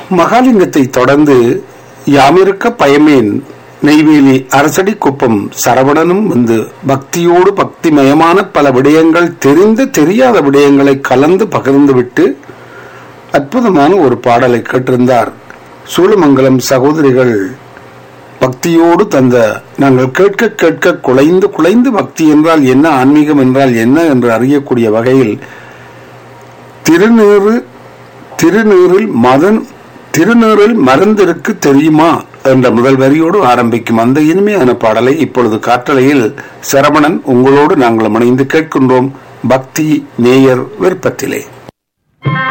மகாலிங்கத்தை தொடர்ந்து யாமிருக்க பயமேன் நெய்வேலி அரசடி குப்பம் சரவணனும் வந்து பக்தியோடு பக்திமயமான பல விடயங்கள் தெரிந்த தெரியாத விடயங்களை கலந்து பகிர்ந்துவிட்டு அற்புதமான ஒரு பாடலை கேட்டிருந்தார் சூளமங்கலம் சகோதரிகள் பக்தியோடு தந்த நாங்கள் கேட்க கேட்க குலைந்து குலைந்து பக்தி என்றால் என்ன ஆன்மீகம் என்றால் என்ன என்று அறியக்கூடிய வகையில் திருநீறு திருநீரில் மதன் திருநீரில் மருந்திருக்கு தெரியுமா என்ற முதல் வரியோடு ஆரம்பிக்கும் அந்த இனிமையான பாடலை இப்பொழுது காற்றலையில் சரவணன் உங்களோடு நாங்கள் இணைந்து கேட்கின்றோம் பக்தி நேயர் விருப்பத்திலே